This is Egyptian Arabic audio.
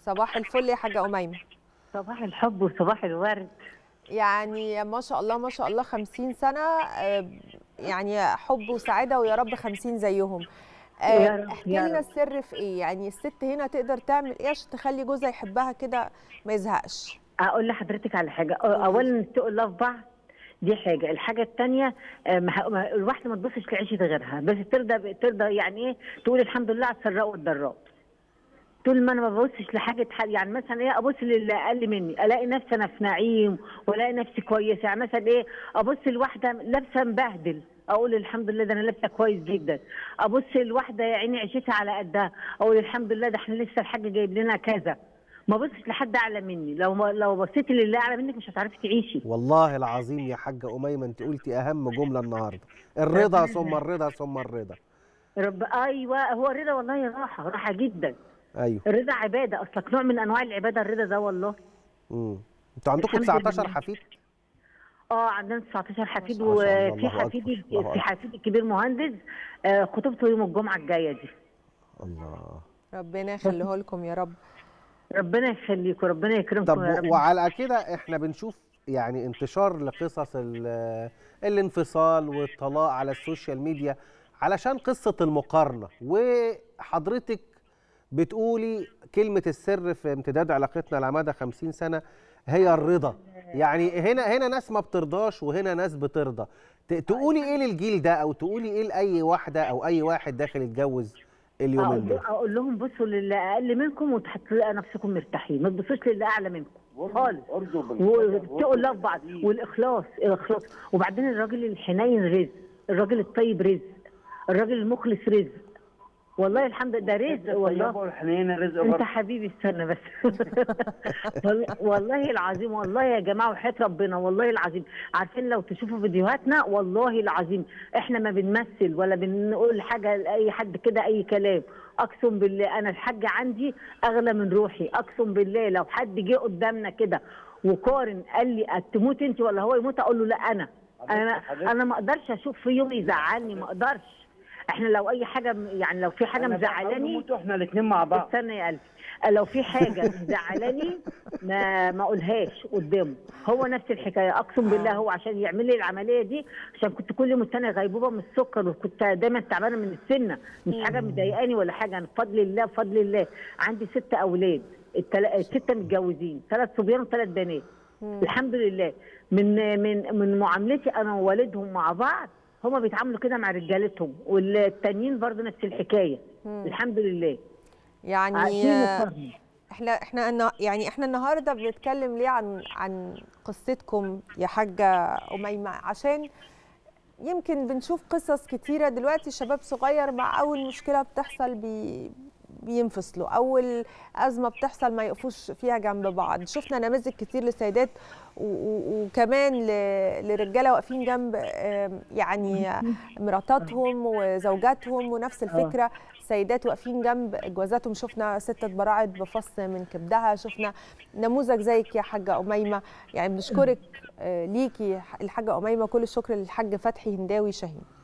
صباح الفل يا حاجه اميمه صباح الحب وصباح الورد يعني ما شاء الله ما شاء الله 50 سنه آه، يعني حب وسعاده ويا رب 50 زيهم آه، يا رب، احكي يا لنا رب. السر في ايه يعني الست هنا تقدر تعمل ايه عشان تخلي جوزها يحبها كده ما يزهقش اقول لحضرتك على حاجه أ- اولا اتقوا الله في بعض دي حاجه الحاجه الثانيه الواحده ما تبصش لعيشه غيرها بس ترضى ترضى يعني ايه تقول الحمد لله على السراء والضراء طول ما انا ما ببصش لحاجه حد يعني مثلا ايه ابص للي اقل مني الاقي نفسي انا في نعيم والاقي نفسي كويسه يعني مثلا ايه ابص لواحده لابسه مبهدل اقول الحمد لله ده انا لابسه كويس جدا ابص لواحده يا عيني عيشتها على قدها اقول الحمد لله ده احنا لسه الحاج جايب لنا كذا ما بصش لحد اعلى مني لو ما لو بصيتي للي اعلى منك مش هتعرفي تعيشي والله العظيم يا حاجه اميمه انت قلتي اهم جمله النهارده الرضا ثم الرضا ثم الرضا رب ايوه هو الرضا والله راحه راحه جدا ايوه الرضا عباده اصلك نوع من انواع العباده الرضا ده والله امم انتوا عندكم الحمد 19 لله. حفيد اه عندنا 19 حفيد ما شاء الله، وفي الله أكبر، حفيدي الله في أكبر. حفيدي الكبير مهندس آه، خطوبته يوم الجمعه الجايه دي الله ربنا يخليه لكم يا رب ربنا يخليكم ربنا يكرمكم طب يا رب وعلى كده احنا بنشوف يعني انتشار لقصص ال- الانفصال والطلاق على السوشيال ميديا علشان قصة المقارنة وحضرتك بتقولي كلمة السر في امتداد علاقتنا على مدى 50 سنة هي الرضا يعني هنا هنا ناس ما بترضاش وهنا ناس بترضى ت- تقولي ايه للجيل ده او تقولي ايه لاي واحده او اي واحد داخل يتجوز اليومين اقول دول اقول لهم بصوا للي اقل منكم وهتلاقوا نفسكم مرتاحين ما تبصوش للي اعلى منكم خالص واتقوا الله في بعض والاخلاص الاخلاص وبعدين الراجل الحنين رزق الراجل الطيب رزق الراجل المخلص رزق والله الحمد لله ده رزق والله والحنين الرزق انت برضه حبيبي استنى بس وال- والله العظيم والله يا جماعه وحياه ربنا والله العظيم عارفين لو تشوفوا فيديوهاتنا والله العظيم احنا ما بنمثل ولا بنقول حاجه لاي حد كده اي كلام اقسم بالله انا الحاج عندي اغلى من روحي اقسم بالله لو حد جه قدامنا كده وقارن قال لي تموت انت ولا هو يموت اقول له لا انا انا حضرتك- انا ما اقدرش اشوف في يوم يزعلني ما اقدرش احنا لو اي حاجه يعني لو في حاجه أنا بقى مزعلاني نموت احنا الاثنين مع بعض استنى يا قلبي لو في حاجه مزعلاني ما ما اقولهاش قدامه هو نفس الحكايه اقسم بالله هو عشان يعمل لي العمليه دي عشان كنت كل يوم الثانيه غيبوبه من السكر وكنت دايما تعبانه من السنه مش حاجه مضايقاني ولا حاجه انا بفضل الله بفضل الله عندي ست اولاد التل... السته متجوزين ثلاث صبيان وثلاث بنات الحمد لله من من من معاملتي انا ووالدهم مع بعض هما بيتعاملوا كده مع رجالتهم والتانيين برضه نفس الحكايه الحمد لله يعني عايشين آه، وفاهمين. احنا احنا النا- يعني احنا النهارده بنتكلم ليه عن عن قصتكم يا حاجه اميمه عشان يمكن بنشوف قصص كتيره دلوقتي شباب صغير مع اول مشكله بتحصل بي بينفصلوا اول ازمه بتحصل ما يقفوش فيها جنب بعض شفنا نماذج كتير لسيدات و- و- وكمان ل- لرجاله واقفين جنب آم، يعني مراتاتهم وزوجاتهم ونفس الفكره سيدات واقفين جنب جوازاتهم شفنا ستة براعت بفص من كبدها شفنا نموذج زيك يا حاجة أميمة يعني بنشكرك آه، ليكي الحاجة أميمة كل الشكر للحاج فتحي هنداوي شاهين